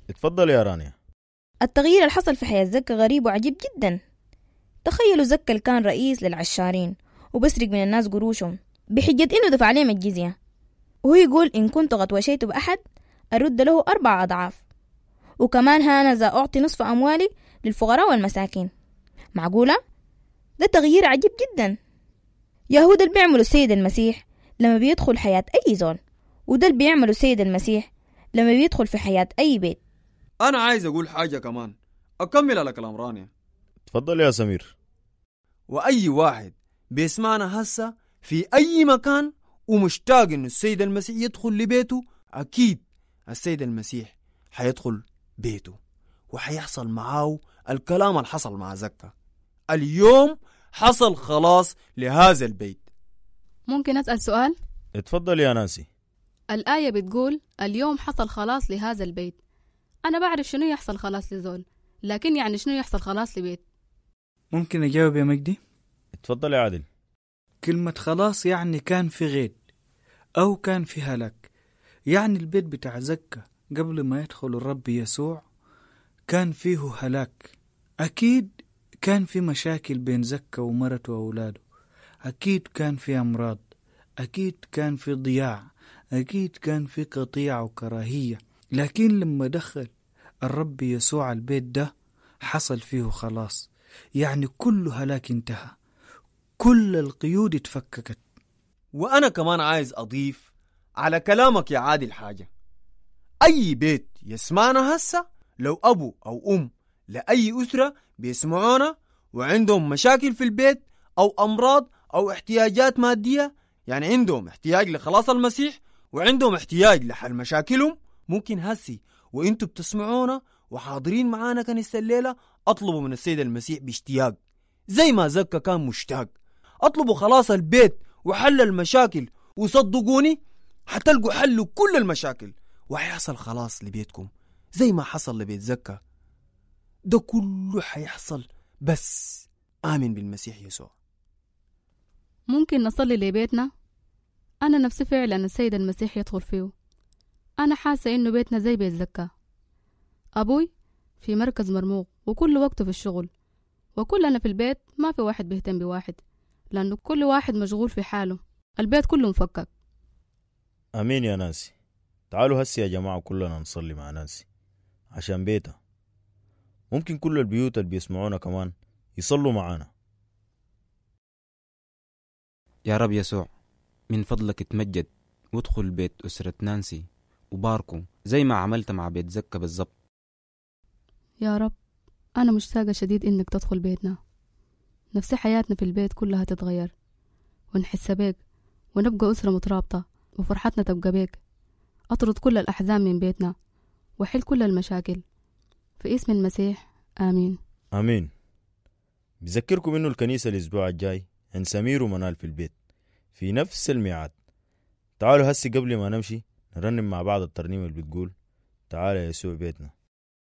اتفضل يا رانيا التغيير اللي حصل في حياة زكا غريب وعجيب جدا تخيلوا زكا اللي كان رئيس للعشارين وبسرق من الناس قروشهم بحجة إنه دفع عليهم الجزية وهو يقول إن كنت قد وشيت بأحد أرد له أربع أضعاف وكمان هانذا أعطي نصف أموالي للفقراء والمساكين معقولة؟ ده تغيير عجيب جدا يهود اللي بيعملوا السيد المسيح لما بيدخل حياة أي زول وده اللي بيعمله السيد المسيح لما بيدخل في حياة أي بيت أنا عايز أقول حاجة كمان أكمل على كلام رانيا اتفضل يا سمير وأي واحد بيسمعنا هسه في أي مكان ومشتاق إنه السيد المسيح يدخل لبيته أكيد السيد المسيح حيدخل بيته وحيحصل معاه الكلام اللي حصل مع زكا اليوم حصل خلاص لهذا البيت ممكن أسأل سؤال؟ اتفضل يا نانسي الآية بتقول اليوم حصل خلاص لهذا البيت أنا بعرف شنو يحصل خلاص لزول لكن يعني شنو يحصل خلاص لبيت ممكن أجاوب يا مجدي؟ اتفضل يا عادل كلمة خلاص يعني كان في غيد أو كان في هلاك يعني البيت بتاع زكا قبل ما يدخل الرب يسوع كان فيه هلاك أكيد كان في مشاكل بين زكا ومرته وأولاده أكيد كان في أمراض أكيد كان في ضياع أكيد كان في قطيع وكراهية لكن لما دخل الرب يسوع البيت ده حصل فيه خلاص يعني كل هلاك انتهى كل القيود اتفككت وأنا كمان عايز أضيف على كلامك يا عادل حاجة أي بيت يسمعنا هسه لو أبو أو أم لأي أسرة بيسمعونا وعندهم مشاكل في البيت أو أمراض أو احتياجات مادية يعني عندهم احتياج لخلاص المسيح وعندهم احتياج لحل مشاكلهم ممكن هسي وانتوا بتسمعونا وحاضرين معانا كنيسة الليلة اطلبوا من السيد المسيح باشتياق زي ما زكا كان مشتاق اطلبوا خلاص البيت وحل المشاكل وصدقوني حتلقوا حل كل المشاكل وحيحصل خلاص لبيتكم زي ما حصل لبيت زكا ده كله حيحصل بس آمن بالمسيح يسوع ممكن نصلي لبيتنا أنا نفسي فعلا السيد المسيح يدخل فيه أنا حاسة إنه بيتنا زي بيت زكا أبوي في مركز مرموق وكل وقته في الشغل وكلنا في البيت ما في واحد بيهتم بواحد لأنه كل واحد مشغول في حاله البيت كله مفكك امين يا نانسي تعالوا هسي يا جماعة كلنا نصلي مع نانسي عشان بيتها ممكن كل البيوت اللي بيسمعونا كمان يصلوا معانا يا رب يسوع من فضلك اتمجد وادخل بيت أسرة نانسي وباركوا زي ما عملت مع بيت زكا بالظبط يا رب أنا مشتاقة شديد إنك تدخل بيتنا نفسي حياتنا في البيت كلها تتغير ونحس بيك ونبقى أسرة مترابطة وفرحتنا تبقى بيك أطرد كل الأحزان من بيتنا وحل كل المشاكل في اسم المسيح آمين امين بذكركم انه الكنيسة الاسبوع الجاي عند سمير ومنال في البيت في نفس الميعاد تعالوا هسي قبل ما نمشي نرنم مع بعض الترنيمة اللي بتقول تعال يا يسوع بيتنا